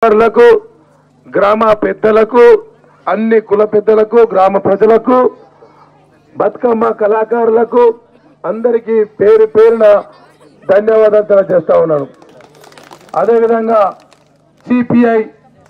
అధికారులకు గ్రామ పెద్దలకు అన్ని కుల పెద్దలకు గ్రామ ప్రజలకు బతుకమ్మ కళాకారులకు అందరికీ పేరు పేరున ధన్యవాదాలు తెలియజేస్తా ఉన్నాను అదేవిధంగా సిపిఐ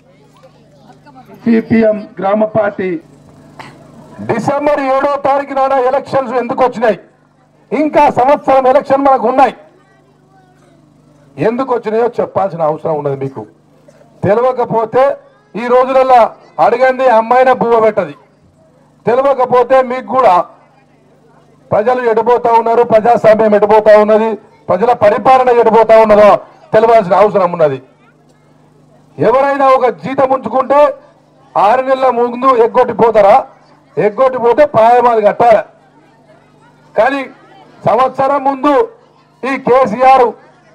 సిపిఎం గ్రామ పార్టీ డిసెంబర్ ఏడో తారీఖు నాడు ఎలక్షన్స్ ఎందుకు వచ్చినాయి ఇంకా సంవత్సరం ఎలక్షన్ మనకు ఉన్నాయి ఎందుకు వచ్చినాయో చెప్పాల్సిన అవసరం ఉన్నది మీకు తెలియకపోతే ఈ రోజులలో అడగండి అమ్మాయిన బువ్వ పెట్టది తెలియకపోతే మీకు కూడా ప్రజలు ఎడిపోతా ఉన్నారు ప్రజాస్వామ్యం ఎడిపోతా ఉన్నది ప్రజల పరిపాలన ఎడిపోతా ఉన్నదో తెలియాల్సిన అవసరం ఉన్నది ఎవరైనా ఒక జీతం ఉంచుకుంటే ఆరు నెలల ముందు ఎగ్గొట్టి పోతారా ఎగ్గొట్టి పోతే పాయమాలు కట్టాలి కానీ సంవత్సరం ముందు ఈ కేసీఆర్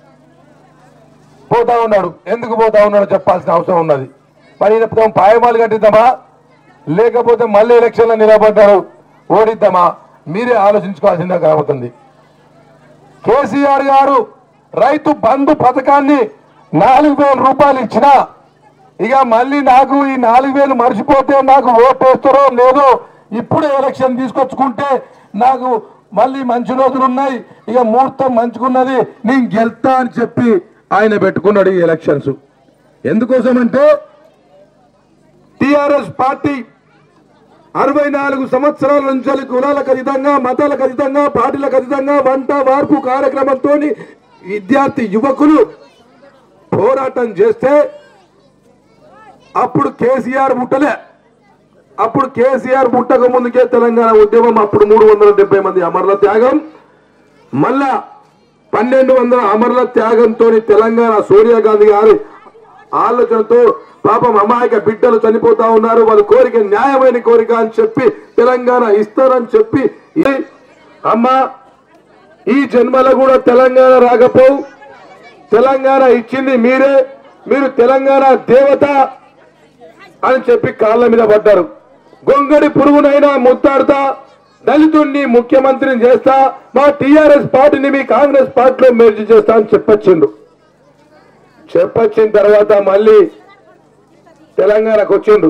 పోతా ఉన్నాడు ఎందుకు పోతా ఉన్నాడో చెప్పాల్సిన అవసరం ఉన్నది మరి ఈయన ప్రభుత్వం పాయమాలు కట్టిద్దామా లేకపోతే మళ్ళీ ఎలక్షన్లో నిలబడ్డాడు ఓడిద్దామా మీరే ఆలోచించుకోవాల్సిందే కనబడుతుంది కేసీఆర్ గారు రైతు బంధు పథకాన్ని నాలుగు వేల రూపాయలు ఇచ్చినా ఇక మళ్ళీ నాకు ఈ నాలుగు వేలు మర్చిపోతే నాకు ఓటేస్తారో లేదో ఇప్పుడే ఎలక్షన్ తీసుకొచ్చుకుంటే నాకు మళ్ళీ మంచి రోజులు ఉన్నాయి ఇక ముహూర్తం మంచుకున్నది నేను గెలుతా అని చెప్పి ఆయన పెట్టుకున్నాడు ఈ ఎలక్షన్స్ ఎందుకోసం అంటే టిఆర్ఎస్ పార్టీ అరవై నాలుగు సంవత్సరాల నుంచి కులాలకు అతీతంగా మతాలకు అతీతంగా పార్టీలకు అతీతంగా వంట వార్పు కార్యక్రమంతో విద్యార్థి యువకులు పోరాటం చేస్తే అప్పుడు కేసీఆర్ ముట్టలే అప్పుడు కేసీఆర్ ముట్టక ముందుకే తెలంగాణ ఉద్యమం అప్పుడు మూడు వందల డెబ్బై మంది అమరుల త్యాగం మళ్ళా పన్నెండు వందల అమరుల త్యాగంతో తెలంగాణ సోనియా గాంధీ గారి ఆలోచనతో పాపం అమాయక బిడ్డలు చనిపోతా ఉన్నారు వాళ్ళ కోరిక న్యాయమైన కోరిక అని చెప్పి తెలంగాణ ఇస్తారని చెప్పి ఈ- అమ్మా ఈ జన్మలో కూడా తెలంగాణ రాకపోవు తెలంగాణ ఇచ్చింది మీరే మీరు తెలంగాణ దేవత అని చెప్పి కాళ్ళ మీద పడ్డారు గొంగడి పురుగునైనా ముత్తాడుతా దళితుణ్ణి ముఖ్యమంత్రిని చేస్తా మా టిఆర్ఎస్ పార్టీని మీ కాంగ్రెస్ పార్టీలో మెర్జీ చేస్తా అని చెప్పొచ్చిండు చెప్పొచ్చిన తర్వాత మళ్ళీ తెలంగాణకు వచ్చిండు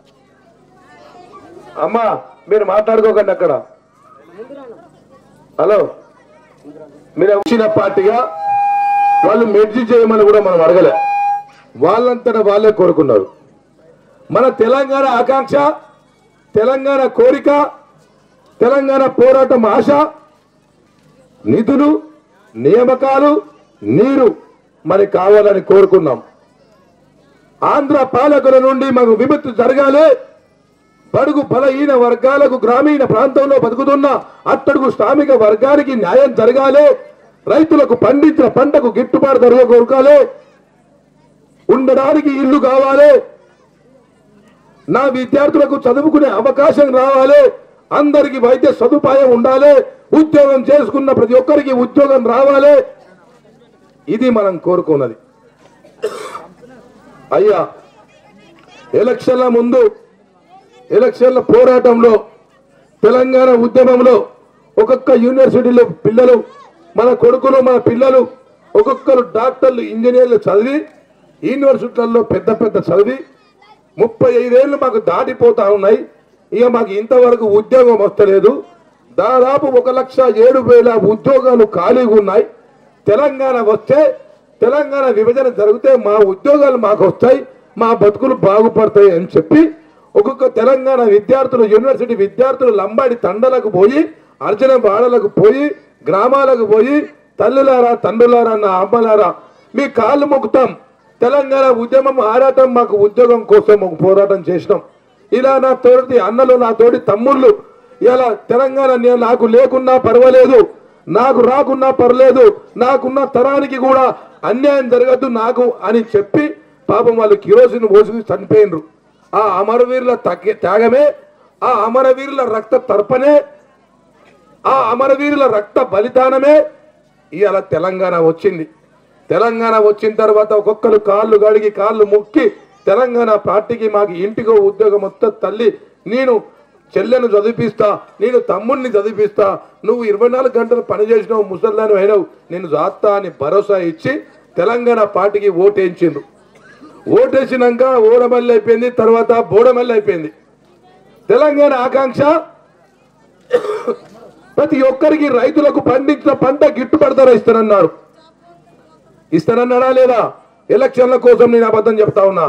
అమ్మా మీరు మాట్లాడుకోకండి అక్కడ హలో మీరు వచ్చిన పార్టీగా వాళ్ళు మెర్జీ చేయమని కూడా మనం అడగలే వాళ్ళంతటా వాళ్ళే కోరుకున్నారు మన తెలంగాణ ఆకాంక్ష తెలంగాణ కోరిక తెలంగాణ పోరాటం ఆశ నిధులు నియామకాలు నీరు మరి కావాలని కోరుకున్నాం ఆంధ్ర పాలకుల నుండి మాకు విముక్తి జరగాలి బడుగు బలహీన వర్గాలకు గ్రామీణ ప్రాంతంలో బతుకుతున్న అట్టడుగు శ్రామిక వర్గానికి న్యాయం జరగాలి రైతులకు పండించిన పంటకు గిట్టుబాటు ధర కొరకాలి ఉండడానికి ఇల్లు కావాలి నా విద్యార్థులకు చదువుకునే అవకాశం రావాలి అందరికి వైద్య సదుపాయం ఉండాలి ఉద్యోగం చేసుకున్న ప్రతి ఒక్కరికి ఉద్యోగం రావాలి ఇది మనం కోరుకున్నది అయ్యా ఎలక్షన్ల ముందు ఎలక్షన్ల పోరాటంలో తెలంగాణ ఉద్యమంలో ఒక్కొక్క యూనివర్సిటీలో పిల్లలు మన కొడుకులు మన పిల్లలు ఒక్కొక్కరు డాక్టర్లు ఇంజనీర్లు చదివి యూనివర్సిటీలలో పెద్ద పెద్ద చదివి ముప్పై ఐదేళ్లు మాకు దాటిపోతా ఉన్నాయి ఇక మాకు ఇంతవరకు ఉద్యోగం వస్తలేదు దాదాపు ఒక లక్ష ఏడు వేల ఉద్యోగాలు ఖాళీగా ఉన్నాయి తెలంగాణ వస్తే తెలంగాణ విభజన జరిగితే మా ఉద్యోగాలు మాకు వస్తాయి మా బతుకులు బాగుపడతాయి అని చెప్పి ఒక్కొక్క తెలంగాణ విద్యార్థులు యూనివర్సిటీ విద్యార్థులు లంబాడి తండలకు పోయి అర్జున వాడలకు పోయి గ్రామాలకు పోయి తల్లులారా తండ్రులారా నా అమ్మలారా మీ కాళ్ళు మొక్కుతాం తెలంగాణ ఉద్యమం ఆరాటం మాకు ఉద్యోగం కోసం ఒక పోరాటం చేసినాం ఇలా నా తోటి అన్నలు నా తోటి తమ్ముళ్ళు ఇలా తెలంగాణ నే- నాకు లేకున్నా పర్వాలేదు నాకు రాకున్నా పర్లేదు నాకున్న తరానికి కూడా అన్యాయం జరగద్దు నాకు అని చెప్పి పాపం వాళ్ళు కిరోసిన్ పోసుకుని చనిపోయినరు ఆ అమరవీరుల తగ్గ త్యాగమే ఆ అమరవీరుల రక్త తర్పణే ఆ అమరవీరుల రక్త బలిదానమే ఇవాళ తెలంగాణ వచ్చింది తెలంగాణ వచ్చిన తర్వాత ఒక్కొక్కరు కాళ్ళు గడిగి కాళ్ళు మొక్కి తెలంగాణ పార్టీకి మాకు ఇంటికో ఉద్యోగం వస్తే తల్లి నేను చెల్లెను చదివిపిస్తా నేను తమ్ముడిని చదివిపిస్తా నువ్వు ఇరవై నాలుగు గంటలు పని చేసినావు ముసల్దాని అయినావు నేను జాత్తా అని భరోసా ఇచ్చి తెలంగాణ పార్టీకి ఓటేయించిండ్రు ఓటేసినాక ఓడమల్లి అయిపోయింది తర్వాత బోడమల్లి అయిపోయింది తెలంగాణ ఆకాంక్ష ప్రతి ఒక్కరికి రైతులకు పండించిన పంట గిట్టుబాటు ధర ఇస్తానన్నాడు ఇస్తానన్నాడా లేదా ఎలక్షన్ల కోసం నేను అబద్ధం చెప్తా ఉన్నా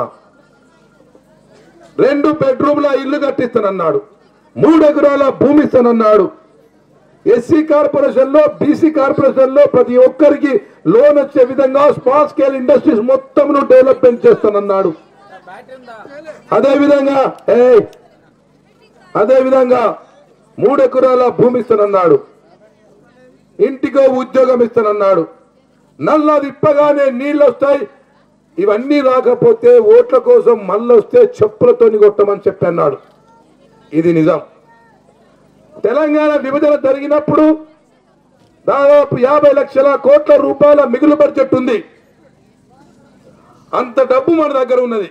రెండు బెడ్రూమ్ల ఇల్లు కట్టిస్తానన్నాడు మూడు ఎకరాల భూమి ఇస్తానన్నాడు ఎస్సీ కార్పొరేషన్ లో బీసీ కార్పొరేషన్ లో ప్రతి ఒక్కరికి లోన్ వచ్చే విధంగా స్మాల్ స్కేల్ ఇండస్ట్రీస్ మొత్తం డెవలప్మెంట్ చేస్తానన్నాడు అదే విధంగా ఏ అదే విధంగా మూడు ఎకరాల భూమి ఇస్తానన్నాడు ఇంటికో ఉద్యోగం ఇస్తానన్నాడు నల్ల తిప్పగానే నీళ్ళు వస్తాయి ఇవన్నీ రాకపోతే ఓట్ల కోసం మళ్ళీ వస్తే చెప్పులతోని కొట్టమని చెప్పి అన్నాడు ఇది నిజం తెలంగాణ విభజన జరిగినప్పుడు దాదాపు యాభై లక్షల కోట్ల రూపాయల మిగులు బడ్జెట్ ఉంది అంత డబ్బు మన దగ్గర ఉన్నది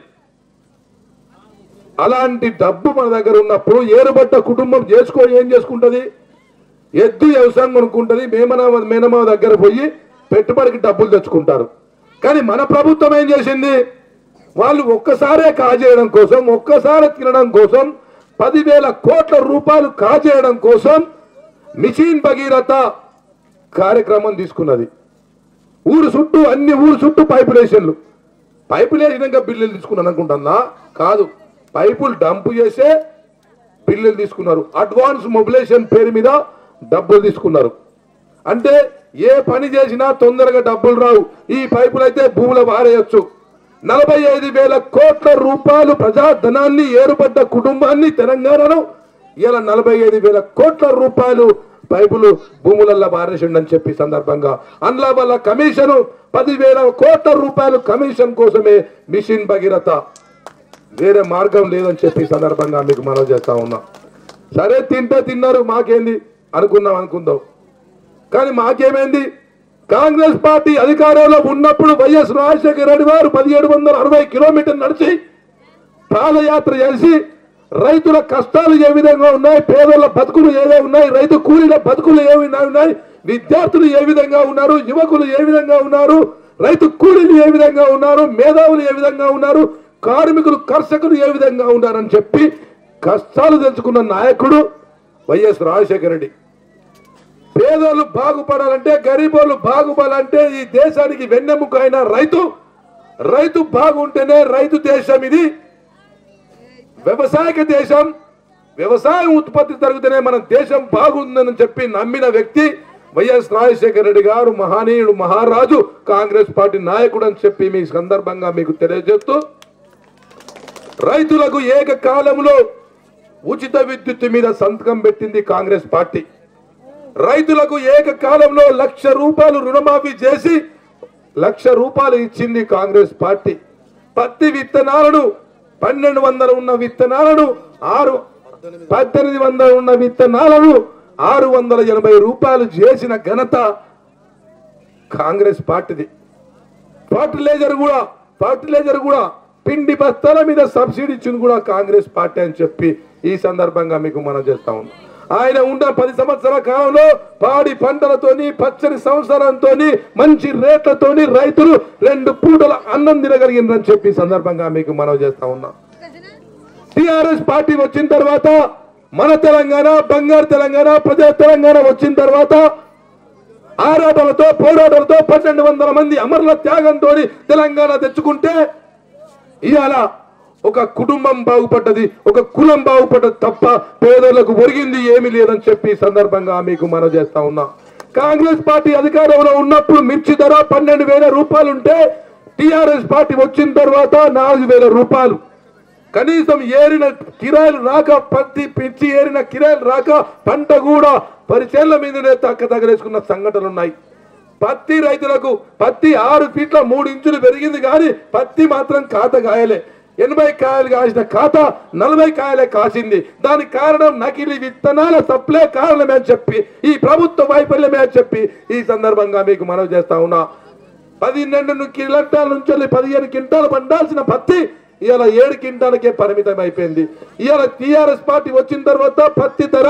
అలాంటి డబ్బు మన దగ్గర ఉన్నప్పుడు ఏరుబడ్డ కుటుంబం చేసుకో ఏం చేసుకుంటది ఎద్దు వ్యవసాయం కొనుక్కుంటది మేమనామ మేనమామ దగ్గర పోయి పెట్టుబడికి డబ్బులు తెచ్చుకుంటారు కానీ మన ప్రభుత్వం ఏం చేసింది వాళ్ళు ఒక్కసారే కాజేయడం కోసం ఒక్కసారి తినడం కోసం పదివేల కోట్ల రూపాయలు కాజేయడం కోసం మిషన్ భగీరథ కార్యక్రమం తీసుకున్నది ఊరు చుట్టూ అన్ని ఊరు చుట్టూ పైపులు వేసారు పైపులు వేసినాక బిల్లులు తీసుకున్నాను అనుకుంటున్నా కాదు పైపులు డంప్ చేసే బిల్లులు తీసుకున్నారు అడ్వాన్స్ మొబిలైజేషన్ పేరు మీద డబ్బులు తీసుకున్నారు అంటే ఏ పని చేసినా తొందరగా డబ్బులు రావు ఈ పైపులు అయితే భూములు పారేయచ్చు నలభై ఐదు వేల కోట్ల రూపాయలు ప్రజాధనాన్ని ఏరుపడ్డ కుటుంబాన్ని తెలంగాణలో ఇలా నలభై ఐదు వేల కోట్ల రూపాయలు పైపులు భూములల్లో పారేసిండని చెప్పి సందర్భంగా అందులో వల్ల కమిషను పదివేల కోట్ల రూపాయలు కమిషన్ కోసమే మిషన్ భగీరథ వేరే మార్గం లేదని చెప్పి ఈ సందర్భంగా మీకు మనవి చేస్తా ఉన్నా సరే తింటే తిన్నారు మాకేంది అనుకున్నాం అనుకుందాం కానీ మాకేమైంది కాంగ్రెస్ పార్టీ అధికారంలో ఉన్నప్పుడు వైఎస్ రాజశేఖర రెడ్డి గారు పదిహేడు వందల అరవై కిలోమీటర్ నడిచి పాదయాత్ర చేసి రైతుల కష్టాలు ఏ విధంగా ఉన్నాయి పేదల బతుకులు ఏవే ఉన్నాయి రైతు కూలీల బతుకులు ఏ విధంగా ఉన్నాయి విద్యార్థులు ఏ విధంగా ఉన్నారు యువకులు ఏ విధంగా ఉన్నారు రైతు కూలీలు ఏ విధంగా ఉన్నారు మేధావులు ఏ విధంగా ఉన్నారు కార్మికులు కర్షకులు ఏ విధంగా ఉన్నారని చెప్పి కష్టాలు తెచ్చుకున్న నాయకుడు వైఎస్ రాజశేఖర రెడ్డి పేదోళ్ళు బాగుపడాలంటే గరీబోళ్ళు బాగుపడాలంటే ఈ దేశానికి వెన్నెముక అయిన రైతు రైతు బాగుంటేనే రైతు దేశం ఇది వ్యవసాయక దేశం వ్యవసాయం ఉత్పత్తి జరిగితేనే మన దేశం బాగుందని చెప్పి నమ్మిన వ్యక్తి వైఎస్ రాజశేఖర రెడ్డి గారు మహనీయుడు మహారాజు కాంగ్రెస్ పార్టీ నాయకుడు అని చెప్పి మీ సందర్భంగా మీకు తెలియజేస్తూ రైతులకు ఏకకాలంలో ఉచిత విద్యుత్ మీద సంతకం పెట్టింది కాంగ్రెస్ పార్టీ రైతులకు ఏకకాలంలో లక్ష రూపాయలు రుణమాఫీ చేసి లక్ష రూపాయలు ఇచ్చింది కాంగ్రెస్ పార్టీ పత్తి విత్తనాలను పన్నెండు వందలు ఉన్న విత్తనాలను ఆరు పద్దెనిమిది వందలు ఉన్న విత్తనాలను ఆరు వందల ఎనభై రూపాయలు చేసిన ఘనత కాంగ్రెస్ పార్టీది ఫర్టిలైజర్ కూడా ఫర్టిలైజర్ కూడా పిండి బస్తాల మీద సబ్సిడీ ఇచ్చింది కూడా కాంగ్రెస్ పార్టీ అని చెప్పి ఈ సందర్భంగా మీకు మనం చేస్తా ఉన్నాం ఆయన ఉన్న పది సంవత్సరాల కాలంలో పాడి పంటలతోని పచ్చని సంవత్సరంతోని మంచి రేట్లతోని రైతులు రెండు పూటల అన్నం తినగలిగిందని చెప్పి ఈ సందర్భంగా మీకు మనం చేస్తా ఉన్నాం టిఆర్ఎస్ పార్టీ వచ్చిన తర్వాత మన తెలంగాణ బంగారు తెలంగాణ ప్రజా తెలంగాణ వచ్చిన తర్వాత ఆరాటలతో పోరాటాలతో పన్నెండు వందల మంది అమరుల త్యాగంతో తెలంగాణ తెచ్చుకుంటే ఇవాళ ఒక కుటుంబం బాగుపడ్డది ఒక కులం బాగుపడ్డది తప్ప పేదలకు ఒరిగింది ఏమీ లేదని చెప్పి ఈ సందర్భంగా మీకు మనం చేస్తా ఉన్నా కాంగ్రెస్ పార్టీ అధికారంలో ఉన్నప్పుడు మిర్చి ధర పన్నెండు వేల రూపాయలు ఉంటే టిఆర్ఎస్ పార్టీ వచ్చిన తర్వాత నాలుగు వేల రూపాయలు కనీసం ఏరిన కిరాయిలు రాక పత్తి పిచ్చి ఏరిన కిరాయిలు రాక పంట కూడా పరిచయాల మీదనే తక్క తగలేసుకున్న సంఘటనలు ఉన్నాయి పత్తి రైతులకు పత్తి ఆరు ఫీట్ల మూడు ఇంచులు పెరిగింది కానీ పత్తి మాత్రం ఖాత కాయలే ఎనభై కాయలు కాసిన ఖాత నలభై కాయలే కాసింది దానికి కారణం నకిలీ విత్తనాల సప్లై కారణమే అని చెప్పి ఈ ప్రభుత్వ వైఫల్యమే అని చెప్పి ఈ సందర్భంగా మీకు మనవి చేస్తా ఉన్నా పదిహేను కింటాల నుంచి వెళ్ళి పదిహేను క్వింటాలు పండాల్సిన పత్తి ఇవాళ ఏడు క్వింటాలకే పరిమితం అయిపోయింది ఇవాళ టిఆర్ఎస్ పార్టీ వచ్చిన తర్వాత పత్తి ధర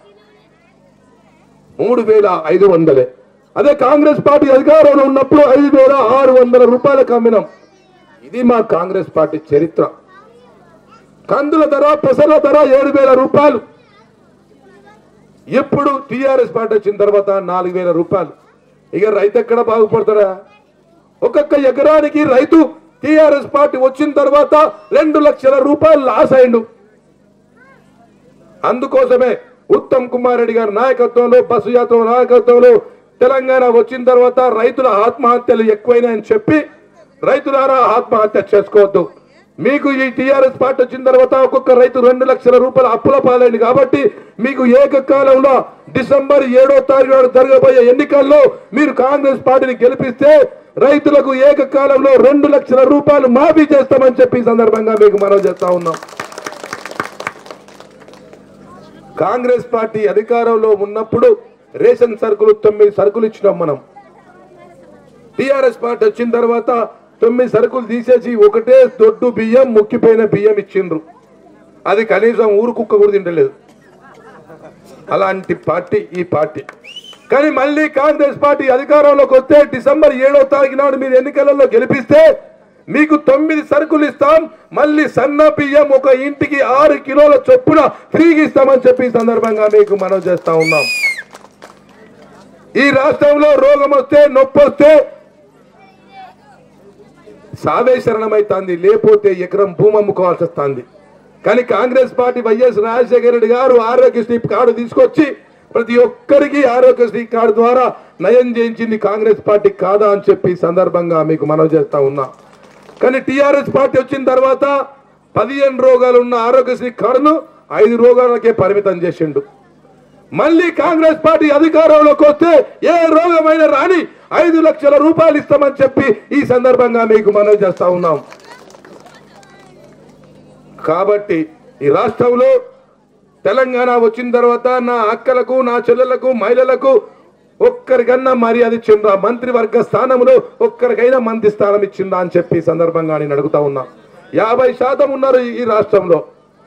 మూడు వేల ఐదు వందలే అదే కాంగ్రెస్ పార్టీ అధికారంలో ఉన్నప్పుడు ఐదు వేల ఆరు వందల రూపాయలకు అమ్మినాం ఇది మా కాంగ్రెస్ పార్టీ చరిత్ర కందుల ధర పెసల ధర ఏడు వేల రూపాయలు ఎప్పుడు టిఆర్ఎస్ పార్టీ వచ్చిన తర్వాత నాలుగు వేల రూపాయలు ఇక రైతు ఎక్కడ బాగుపడతారా ఒక్కొక్క ఎకరానికి రైతు టిఆర్ఎస్ పార్టీ వచ్చిన తర్వాత రెండు లక్షల రూపాయలు లాస్ అయిండు అందుకోసమే ఉత్తమ్ కుమార్ రెడ్డి గారి నాయకత్వంలో బస్సు యాత్ర నాయకత్వంలో తెలంగాణ వచ్చిన తర్వాత రైతుల ఆత్మహత్యలు ఎక్కువైనాయని చెప్పి రైతులారా ఆత్మహత్య చేసుకోవద్దు మీకు ఈ టిఆర్ఎస్ పార్టీ వచ్చిన తర్వాత ఒక్కొక్క రైతు రెండు లక్షల రూపాయల అప్పుల పాలైంది కాబట్టి మీకు ఏకకాలంలో డిసెంబర్ ఏడో తారీఖు నాడు జరగబోయే ఎన్నికల్లో మీరు కాంగ్రెస్ పార్టీని గెలిపిస్తే రైతులకు ఏకకాలంలో రెండు లక్షల రూపాయలు మాఫీ చేస్తామని చెప్పి ఈ సందర్భంగా మీకు మనం చేస్తా ఉన్నాం కాంగ్రెస్ పార్టీ అధికారంలో ఉన్నప్పుడు రేషన్ సరుకులు తొమ్మిది సరుకులు ఇచ్చినాం మనం టిఆర్ఎస్ పార్టీ వచ్చిన తర్వాత తొమ్మిది సరుకులు తీసేసి ఒకటే దొడ్డు బియ్యం ముక్కిపోయిన బియ్యం ఇచ్చిండ్రు అది కనీసం ఊరు కుక్క కూడా తింటలేదు అలాంటి పార్టీ ఈ పార్టీ కానీ మళ్ళీ కాంగ్రెస్ పార్టీ అధికారంలోకి వస్తే డిసెంబర్ ఏడో తారీఖు నాడు మీరు ఎన్నికలలో గెలిపిస్తే మీకు తొమ్మిది సరుకులు ఇస్తాం మళ్ళీ సన్న బియ్యం ఒక ఇంటికి ఆరు కిలోల చొప్పున ఫ్రీగా ఇస్తామని చెప్పి ఈ సందర్భంగా మీకు మనం చేస్తా ఉన్నాం ఈ రాష్ట్రంలో రోగం వస్తే నొప్పి వస్తే సావే శరణమైతుంది లేకపోతే ఎకరం భూమి అమ్ముకోవాల్సి వస్తుంది కానీ Congress party YS Rajasekhara Reddy గారు ఆరోగ్యశ్రీ కార్డు తీసుకొచ్చి ప్రతి ఒక్కరికి ఆరోగ్యశ్రీ కార్డు ద్వారా నయం చేయించింది కాంగ్రెస్ పార్టీ కాదా అని చెప్పి ఈ సందర్భంగా మీకు మనం చేస్తా ఉన్నా కానీ టిఆర్ఎస్ పార్టీ వచ్చిన తర్వాత పదిహేను రోగాలు ఉన్న ఆరోగ్యశ్రీ కార్డును ఐదు రోగాలకే పరిమితం చేసిండు మళ్ళీ కాంగ్రెస్ పార్టీ అధికారంలోకి వస్తే ఏ రోగమైనా రాని ఐదు లక్షల రూపాయలు ఇస్తామని చెప్పి ఈ సందర్భంగా మీకు మనవి చేస్తా ఉన్నాం కాబట్టి ఈ రాష్ట్రంలో తెలంగాణ వచ్చిన తర్వాత నా అక్కలకు నా చెల్లెలకు మహిళలకు ఒక్కరికన్నా మర్యాద ఇచ్చిండ్రా మంత్రివర్గ స్థానంలో ఒక్కరికైనా మంత్రి స్థానం ఇచ్చిందా అని చెప్పి ఈ సందర్భంగా నేను అడుగుతా ఉన్నా యాభై శాతం ఉన్నారు ఈ- ఈ రాష్ట్రంలో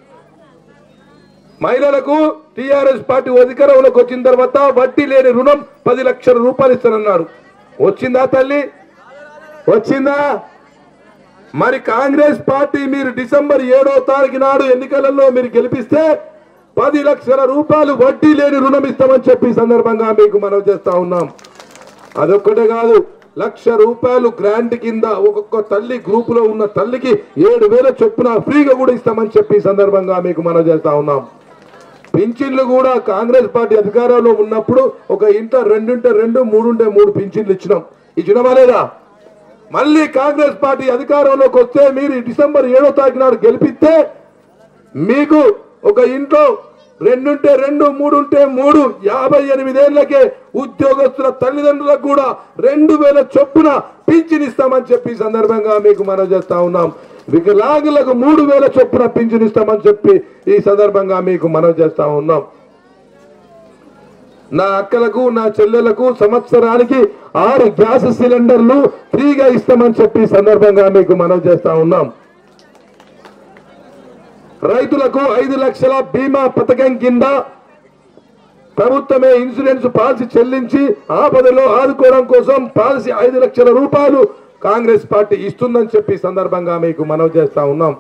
మహిళలకు టిఆర్ఎస్ పార్టీ అధికారంలోకి వచ్చిన తర్వాత వడ్డీ లేని రుణం పది లక్షల రూపాయలు ఇస్తానన్నాడు వచ్చిందా తల్లి వచ్చిందా మరి కాంగ్రెస్ పార్టీ మీరు డిసెంబర్ ఏడో తారీఖు నాడు ఎన్నికలలో మీరు గెలిపిస్తే పది లక్షల రూపాయలు వడ్డీ లేని రుణం ఇస్తామని చెప్పి ఈ సందర్భంగా మీకు మనం చేస్తా ఉన్నాం అదొక్కటే కాదు లక్ష రూపాయలు గ్రాంట్ కింద ఒక్కొక్క తల్లి గ్రూప్ లో ఉన్న తల్లికి ఏడు వేల చొప్పున ఫ్రీగా కూడా ఇస్తామని చెప్పి ఈ సందర్భంగా మీకు మనం చేస్తా ఉన్నాం పింఛన్లు కూడా కాంగ్రెస్ పార్టీ అధికారంలో ఉన్నప్పుడు ఒక ఇంట రెండుంటే రెండు మూడుంటే మూడు పింఛన్లు ఇచ్చినాం ఇచ్చినమా లేదా మళ్ళీ కాంగ్రెస్ పార్టీ అధికారంలోకి వస్తే మీరు ఈ డిసెంబర్ ఏడో తారీఖు నాడు గెలిపిస్తే మీకు ఒక ఇంట్లో రెండుంటే రెండు మూడుంటే మూడు యాభై ఎనిమిదేళ్లకే ఉద్యోగస్తుల తల్లిదండ్రులకు కూడా రెండు వేల చొప్పున పింఛన్ ఇస్తామని చెప్పి ఈ సందర్భంగా మీకు మనం చేస్తా ఉన్నాం వికలాంగులకు మూడు వేల చొప్పున పింఛన్ ఇస్తామని చెప్పి ఈ సందర్భంగా మీకు మనం చేస్తా ఉన్నాం నా అక్కలకు నా చెల్లెలకు సంవత్సరానికి ఆరు గ్యాస్ సిలిండర్లు ఫ్రీగా ఇస్తామని చెప్పి ఈ సందర్భంగా మీకు మనం చేస్తా ఉన్నాం రైతులకు ఐదు లక్షల బీమా పథకం కింద ప్రభుత్వమే ఇన్సూరెన్స్ పాలసీ చెల్లించి ఆపదలో ఆదుకోవడం కోసం పాలసీ ఐదు లక్షల రూపాయలు కాంగ్రెస్ పార్టీ ఇస్తుందని చెప్పి ఈ సందర్భంగా మీకు మనవి చేస్తా ఉన్నాం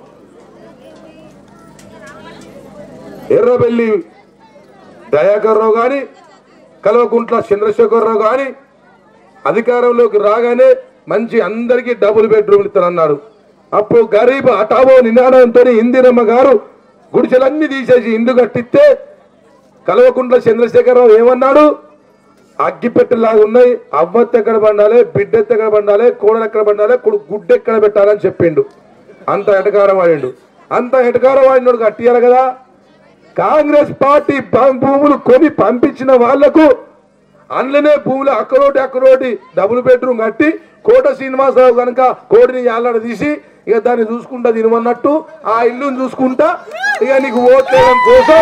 ఎర్రబెల్లి దయాకర్ రావు గాని కల్వకుంట్ల చంద్రశేఖరరావు గాని అధికారంలోకి రాగానే మంచి అందరికీ డబుల్ బెడ్రూమ్లు ఇస్తానన్నారు అప్పుడు గరీబ్ అటావో నినాదంతో ఇందిరమ్మ గారు గుడిసెలన్నీ తీసేసి ఇండ్లు కట్టిస్తే కల్వకుంట్ల చంద్రశేఖరరావు ఏమన్నాడు అగ్గిపెట్టెలాగా ఉన్నాయి అవ్వత్తు ఎక్కడ పండాలి బిడ్డెత్తు ఎక్కడ పండాలి కోడలు ఎక్కడ పండాలి కొడుకు గుడ్డ ఎక్కడ పెట్టాలని చెప్పిండు అంత ఎటకారం వాడిండు అంత ఎటకారం వాడినోడు కట్టియాలి కదా కాంగ్రెస్ పార్టీ భూ- భూములు కొని పంపించిన వాళ్లకు అందులోనే భూములు అక్కడోటి అక్కడోటి డబుల్ బెడ్రూమ్ కట్టి కోట శ్రీనివాసరావు కనుక కోటిని యాలాడ తీసి ఇక దాన్ని చూసుకుంటా తినమన్నట్టు ఆ ఇల్లుని చూసుకుంటా ఇక నీకు ఓట్ వేయడం కోసం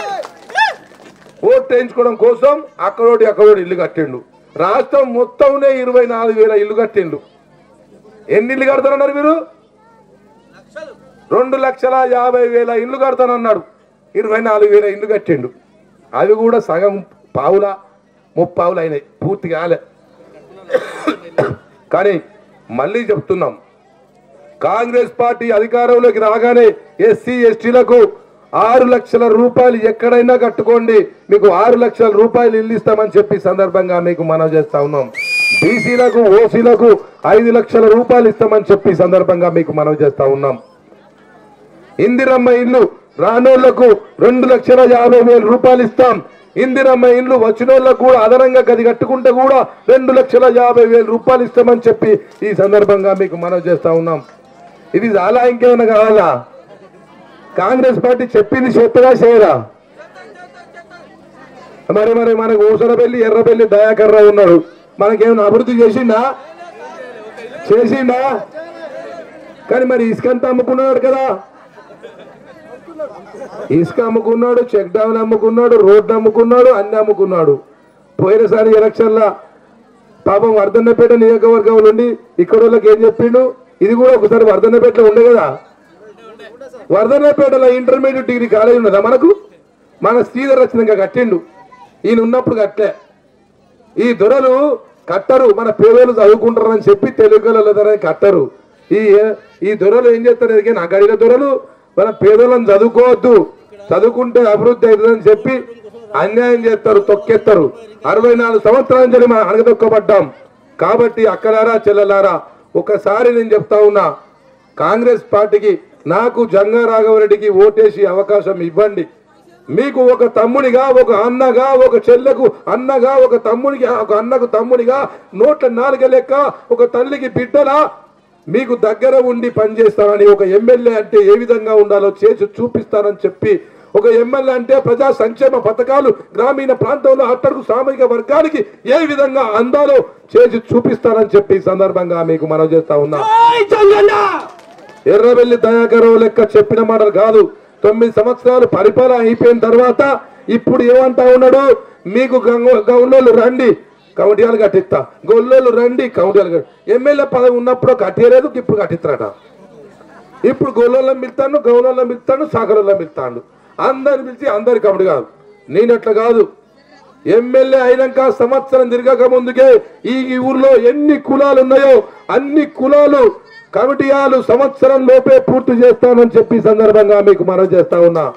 ఓట్ వేయించుకోవడం కోసం అక్కడోటి అక్కడోటి ఇల్లు కట్టిండు రాష్ట్రం మొత్తంనే ఇరవై నాలుగు వేల ఇల్లు కట్టిండు ఎన్ని ఇల్లు కడతారన్నారు మీరు రెండు లక్షల యాభై వేల ఇల్లు కడతానన్నాడు ఇరవై నాలుగు వేల ఇల్లు కట్టిండు అవి కూడా సగం పావుల ముప్పావులు అయినాయి పూర్తి కాలే కానీ మళ్ళీ చెప్తున్నాం కాంగ్రెస్ పార్టీ అధికారంలోకి రాగానే ఎస్సీ ఎస్టీలకు ఆరు లక్షల రూపాయలు ఎక్కడైనా కట్టుకోండి మీకు ఆరు లక్షల రూపాయలు ఇల్లు ఇస్తామని చెప్పి సందర్భంగా మీకు మనం చేస్తా ఉన్నాం బీసీలకు ఓసీలకు ఐదు లక్షల రూపాయలు ఇస్తామని చెప్పి సందర్భంగా మీకు మనం చేస్తా ఉన్నాం ఇందిరమ్మ ఇల్లు రానోళ్లకు రెండు లక్షల యాభై వేల రూపాయలు ఇస్తాం ఇందిరమ్మ ఇల్లు వచ్చినోళ్ళకు కూడా అదనంగా గది కట్టుకుంటే కూడా రెండు లక్షల యాభై వేల రూపాయలు ఇస్తామని చెప్పి ఈ సందర్భంగా మీకు మనం చేస్తా ఉన్నాం ఇది చాలా ఇంకేమైనా కావాలా కాంగ్రెస్ పార్టీ చెప్పింది చెత్తగా చేయరా మరి మరి మనకు ఊసరపల్లి ఎర్రపల్లి దయాకర్ రావు ఉన్నాడు మనకేమైనా అభివృద్ధి చేసిండా చేసిండా కానీ మరి ఇసుకంతా అమ్ముకున్నాడు కదా ఇసుక అమ్ముకున్నాడు చెక్ డ్యామ్ అమ్ముకున్నాడు రోడ్డు అమ్ముకున్నాడు అన్ని అమ్ముకున్నాడు పోయినసారి ఎలక్షన్ల పాపం వర్ధన్నపేట నియోజకవర్గం నుండి ఇక్కడ వాళ్ళకి ఏం చెప్పిండు ఇది కూడా ఒకసారి వర్ధన్నపేటలో ఉండే కదా వర్ధన్నపేటలో ఇంటర్మీడియట్ డిగ్రీ కాలేజ్ ఉన్నదా మనకు మన శ్రీధర్ రచనంగా కట్టిండు ఈయన ఉన్నప్పుడు కట్టే ఈ దొరలు కట్టరు మన పేదలు చదువుకుంటారని చెప్పి తెలుగులని కట్టరు ఈ ఈ దొరలు ఏం చేస్తారు ఎదిగే నా గడిల దొరలు మన పేదలను చదువుకోవద్దు చదువుకుంటే అభివృద్ధి అవుతుందని చెప్పి అన్యాయం చేస్తారు తొక్కేస్తారు అరవై నాలుగు సంవత్సరాల నుంచి మనం అణగదొక్కబడ్డాం కాబట్టి అక్కలారా చెల్లెలారా ఒకసారి నేను చెప్తా ఉన్నా కాంగ్రెస్ పార్టీకి నాకు జంగా రాఘవరెడ్డికి ఓటేసి అవకాశం ఇవ్వండి మీకు ఒక తమ్మునిగా ఒక అన్నగా ఒక చెల్లెకు అన్నగా ఒక తమ్మునికి ఒక అన్నకు తమ్మునిగా నోట్ల నాలుగ లెక్క ఒక తల్లికి బిడ్డలా మీకు దగ్గర ఉండి పనిచేస్తానని ఒక ఎమ్మెల్యే అంటే ఏ విధంగా ఉండాలో చేసి చూపిస్తానని చెప్పి ఒక ఎమ్మెల్యే అంటే ప్రజా సంక్షేమ పథకాలు గ్రామీణ ప్రాంతంలో అట్టడుగు సామాజిక వర్గానికి ఏ విధంగా అందాలో చేసి చూపిస్తానని చెప్పి ఈ సందర్భంగా మీకు మనం చేస్తా ఉన్నా ఎర్రవెల్లి దయాకరావు లెక్క చెప్పిన మాటలు కాదు తొమ్మిది సంవత్సరాలు పరిపాలన అయిపోయిన తర్వాత ఇప్పుడు ఏమంటా ఉన్నాడు మీకు గంగ- గౌన్లోళ్ళు రండి కౌంటియాలు కట్టిస్తా గొల్లోళ్ళు రండి కౌంటియాలు కట్టి ఎమ్మెల్యే పదవి ఉన్నప్పుడు కట్టేయలేదు ఇప్పుడు కట్టిస్తారట ఇప్పుడు గొల్లోళ్ళని పిలుతాను గౌన్లోళ్ళని పిలుతాను సాగరోళ్ళని పిలుతాను అందరిని పిలిచి అందరి కమిటీ కాదు నేనట్లా కాదు ఎమ్మెల్యే అయినాక సంవత్సరం తిరగక ముందుకే ఈ ఈ ఊర్లో ఎన్ని కులాలు ఉన్నాయో అన్ని కులాలు కమిటీయాలు సంవత్సరం లోపే పూర్తి చేస్తానని చెప్పి ఈ సందర్భంగా మీకు మనం చేస్తా ఉన్నా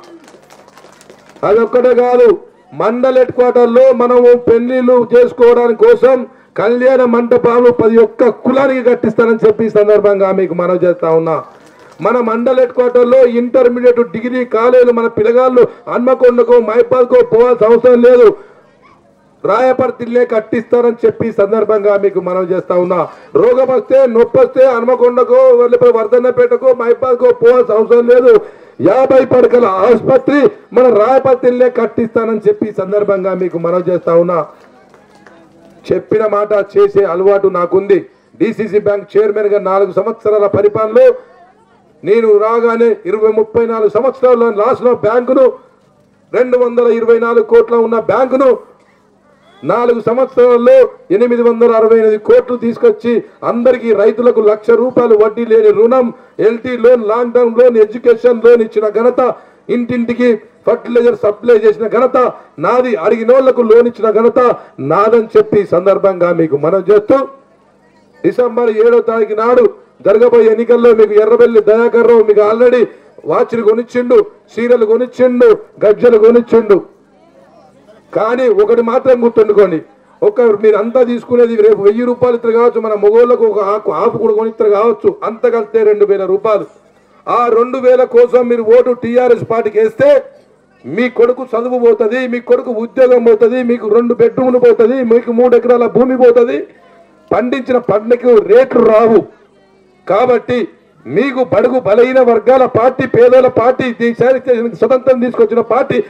అదొక్కటే కాదు మండల్ హెడ్ క్వార్టర్లో మనము పెళ్లిళ్ళు చేసుకోవడానికి కోసం కళ్యాణ మంటపాలు పది ఒక్క కులానికి కట్టిస్తానని చెప్పి ఈ సందర్భంగా మీకు మనం చేస్తా ఉన్నా మన మండల్ హెడ్ క్వార్టర్లో ఇంటర్మీడియట్ డిగ్రీ కాలేజీలు మన పిల్లగాళ్ళు హన్మకొండకో మైపాల్కో పోవాల్సిన అవసరం లేదు రాయపర్తిల్లే కట్టిస్తారని చెప్పి ఈ సందర్భంగా మీకు మనం చేస్తా ఉన్నా రోగం వస్తే నొప్పి వస్తే హనుమకొండకో లేకపోతే వర్ధన్నపేటకో మైపాల్కో పోవాల్సిన అవసరం లేదు యాభై పడకల ఆసుపత్రి మన రాయపర్తిల్లే కట్టిస్తానని చెప్పి ఈ సందర్భంగా మీకు మనం చేస్తా ఉన్నా చెప్పిన మాట చేసే అలవాటు నాకుంది డిసిసి బ్యాంక్ చైర్మన్ గా నాలుగు సంవత్సరాల పరిపాలనలో నేను రాగానే ఇరవై ముప్పై నాలుగు సంవత్సరాల లాస్ట్ లో బ్యాంకును రెండు వందల ఇరవై నాలుగు కోట్ల ఉన్న బ్యాంకును నాలుగు సంవత్సరాల్లో ఎనిమిది వందల అరవై ఎనిమిది కోట్లు తీసుకొచ్చి అందరికీ రైతులకు లక్ష రూపాయలు వడ్డీ లేని రుణం LT loan long term loan education loan ఇచ్చిన ఘనత ఇంటింటికి ఫర్టిలైజర్ సప్లై చేసిన ఘనత నాది అడిగినోళ్లకు లోన్ ఇచ్చిన ఘనత నాదని చెప్పి ఈ సందర్భంగా మీకు మనం చేస్తూ డిసెంబర్ ఏడో తారీఖు నాడు జరగబోయే ఎన్నికల్లో మీకు ఎర్రబెల్లి దయాకర్ రావు మీకు ఆల్రెడీ వాచ్లు కొనిచ్చిండు చీరలు కొనిచ్చిండు గజ్జలు కొనిచ్చిండు కానీ ఒకటి మాత్రం గుర్తుండుకోండి ఒక మీరు అంతా తీసుకునేది రేపు వెయ్యి రూపాయలు ఇద్దరు కావచ్చు మన మొగోళ్ళకు ఒక ఆకు ఆపు కూడా కొనిస్తారు కావచ్చు అంత కలిస్తే రెండు వేల రూపాయలు ఆ రెండు వేల కోసం మీరు ఓటు టీఆర్ఎస్ పార్టీకి వేస్తే మీ కొడుకు చదువు పోతుంది మీ కొడుకు ఉద్యోగం పోతుంది మీకు రెండు బెడ్రూమ్లు పోతుంది మీకు మూడు ఎకరాల భూమి పోతుంది పండించిన పంటకు రేట్లు రావు కాబట్టి మీకు బడుగు బలహీన వర్గాల పార్టీ పేదల పార్టీ దేశానికి స్వతంత్రం తీసుకొచ్చిన పార్టీ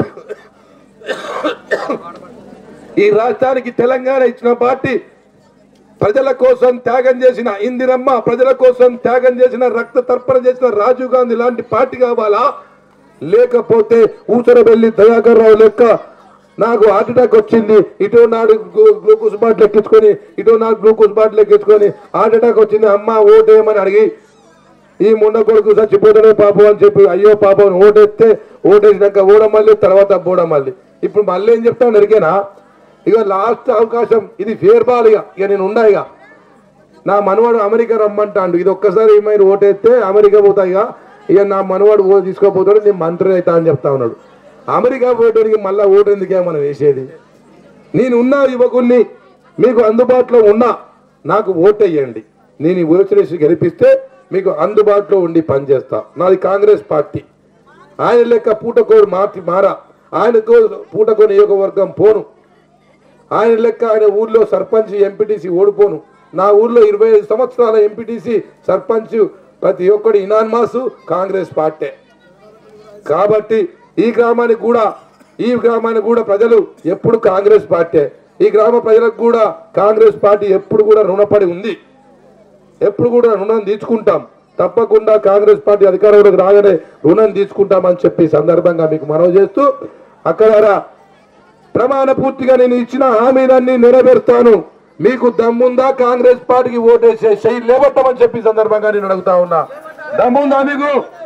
ఈ రాష్ట్రానికి తెలంగాణ ఇచ్చిన పార్టీ ప్రజల కోసం త్యాగం చేసిన ఇందిరమ్మ ప్రజల కోసం త్యాగం చేసిన రక్త తర్పణ చేసిన రాజీవ్ గాంధీ లాంటి పార్టీ కావాలా లేకపోతే ఊసరబెల్లి దయాకర్ రావు లెక్క నాకు హార్ట్ అటాక్ వచ్చింది ఇటో నాడు గ్లూ- గ్లూకోజ్ బాటిల్ ఎక్కించుకొని ఇటో నాడు గ్లూకోజ్ బాటిల్ ఎక్కించుకొని హార్ట్ అటాక్ వచ్చింది అమ్మ ఓటేయమని అడిగి ఈ ముండ కొడుకు చచ్చిపోతాడే పాపం అని చెప్పి అయ్యో పాపం ఓటేస్తే ఓటేసినాక ఓడమల్లి తర్వాత బోడమల్లి ఇప్పుడు మళ్ళీ ఏం చెప్తాను ఎరికేనా ఇక లాస్ట్ అవకాశం ఇది ఫేర్ బాల్ ఇక ఇక నేను ఉండా ఇక నా మనవాడు అమెరికా రమ్మంటాడు ఇది ఒక్కసారి మీరు ఓటేస్తే అమెరికా పోతాయిగా ఇక నా మనవాడు ఓ తీసుకోపోతాడు నేను మంత్రి అవుతా అని చెప్తా ఉన్నాడు అమెరికా పోయడానికి మళ్ళా ఓటు ఎందుకే మనం వేసేది నేను ఉన్న యువకుల్ని మీకు అందుబాటులో ఉన్నా నాకు ఓటేయండి నేను ఈ ఓచరేసి గెలిపిస్తే మీకు అందుబాటులో ఉండి పనిచేస్తా నాది కాంగ్రెస్ పార్టీ ఆయన లెక్క పూటకోడు మార్చి మారా ఆయనకు పూటకో నియోజకవర్గం పోను ఆయన లెక్క ఆయన ఊర్లో సర్పంచ్ ఎంపీటీసీ ఓడిపోను నా ఊర్లో ఇరవై ఐదు సంవత్సరాల ఎంపీటీసీ సర్పంచ్ ప్రతి ఒక్కడు ఇనాన్మాసు కాంగ్రెస్ పార్టీ కాబట్టి ఈ గ్రామానికి కూడా ఈ గ్రామానికి కూడా ప్రజలు ఎప్పుడు కాంగ్రెస్ పార్టీ ఈ గ్రామ ప్రజలకు కూడా కాంగ్రెస్ పార్టీ ఎప్పుడు కూడా రుణపడి ఉంది ఎప్పుడు కూడా రుణం తీసుకుంటాం తప్పకుండా కాంగ్రెస్ పార్టీ అధికారంలోకి రాగానే రుణం తీసుకుంటామని చెప్పి ఈ సందర్భంగా మీకు మనవి చేస్తూ అక్కడ ప్రమాణ పూర్తిగా నేను ఇచ్చిన హామీలన్నీ నెరవేరుతాను మీకు దమ్ముందా కాంగ్రెస్ పార్టీకి ఓటేసే శై లేవట్టమని చెప్పి ఈ సందర్భంగా నేను అడుగుతా ఉన్నా దమ్ముందా మీకు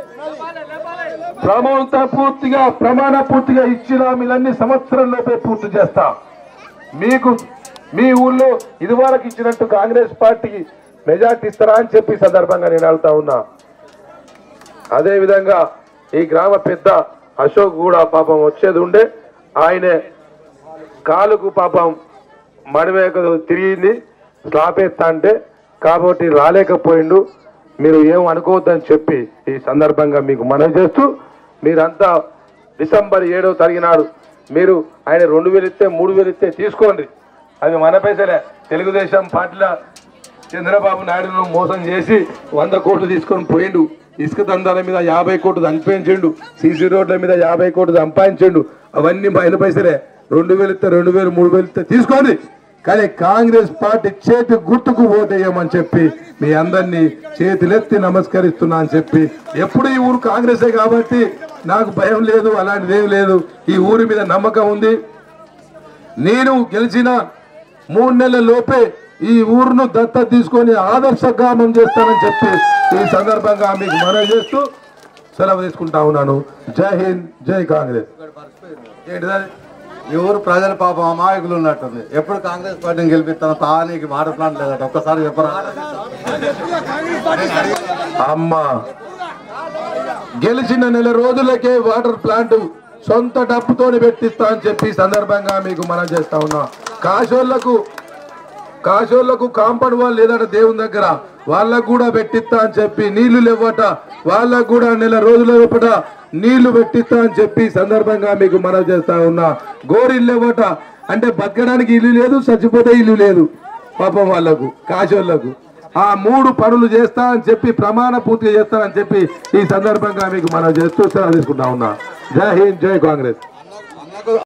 ప్రమాణ పూర్తిగా ప్రమాణ పూర్తిగా ఇచ్చిన హామీలన్నీ సంవత్సరంలోపే పూర్తి చేస్తా మీకు మీ ఊళ్ళో ఇదివరకు ఇచ్చినట్టు కాంగ్రెస్ పార్టీకి మెజార్టీ ఇస్తారా అని చెప్పి ఈ సందర్భంగా నేను అడుగుతా ఉన్నా అదే విధంగా ఈ గ్రామ పెద్ద అశోక్ కూడా పాపం వచ్చేది ఉండే ఆయనే కాలుకు పాపం మడివేక తిరిగింది స్లాపేస్తా అంటే కాబట్టి రాలేకపోయిండు మీరు ఏం అనుకోవద్దని చెప్పి ఈ సందర్భంగా మీకు మనవి చేస్తూ మీరంతా డిసెంబర్ ఏడవ తారీఖు నాడు మీరు ఆయన రెండు వేలు ఇస్తే మూడు వేలు ఇస్తే తీసుకోండి అవి మన పైసలే తెలుగుదేశం పార్టీలో చంద్రబాబు నాయుడును మోసం చేసి వంద కోట్లు తీసుకొని పోయిండు ఇసుక దందాల మీద యాభై కోట్లు సంపాదించిండు సీసీ రోడ్ల మీద యాభై కోట్లు సంపాదించిండు అవన్నీ ఆయన పైసలే రెండు వేలు ఇస్తే రెండు వేలు మూడు వేలు ఇస్తే తీసుకోండి కానీ కాంగ్రెస్ పార్టీ చేతి గుర్తుకు ఓటేయమని చెప్పి మీ అందరినీ చేతులెత్తి నమస్కరిస్తున్నా అని చెప్పి ఎప్పుడు ఈ ఊరు కాంగ్రెసే కాబట్టి నాకు భయం లేదు అలాంటిది ఏం లేదు ఈ ఊరి మీద నమ్మకం ఉంది నేను గెలిచిన మూడు నెలల లోపే ఈ ఊరును దత్త తీసుకొని ఆదర్శ గ్రామం చేస్తానని చెప్పి ఈ సందర్భంగా మీకు మనవి చేస్తూ సెలవు తీసుకుంటా ఉన్నాను జై హింద్ జై కాంగ్రెస్ ఏంటిది ఈ ఊరు ప్రజల పాపం అమాయకులు ఉన్నట్టుంది ఎప్పుడు కాంగ్రెస్ పార్టీని గెలిపిస్తాను తా నీకు మాట ప్లాన్ లేదట ఒక్కసారి చెప్పరా అమ్మా గెలిచిన నెల రోజులకే వాటర్ ప్లాంట్ సొంత డబ్బుతోని పెట్టిస్తా అని చెప్పి ఈ సందర్భంగా మీకు మనం చేస్తా ఉన్నా కాశోళ్లకు కాశోళ్లకు కాంపౌండ్ వాళ్ళు లేదట దేవుని దగ్గర వాళ్ళకు కూడా పెట్టిస్తా అని చెప్పి నీళ్లు లేవట వాళ్ళకు కూడా నెల రోజుల లోపట నీళ్లు పెట్టిస్తా అని చెప్పి ఈ సందర్భంగా మీకు మనం చేస్తా ఉన్నా గోరీలు లేవట అంటే బతకడానికి ఇల్లు లేదు చచ్చిపోతే ఇల్లు లేదు పాపం వాళ్ళకు కాశోళ్లకు ఆ మూడు పనులు చేస్తా అని చెప్పి ప్రమాణ పూర్తిగా చేస్తానని చెప్పి ఈ సందర్భంగా మీకు మనం చేస్తూ సెలవు తీసుకుంటా ఉన్నా జై హింద్ జై కాంగ్రెస్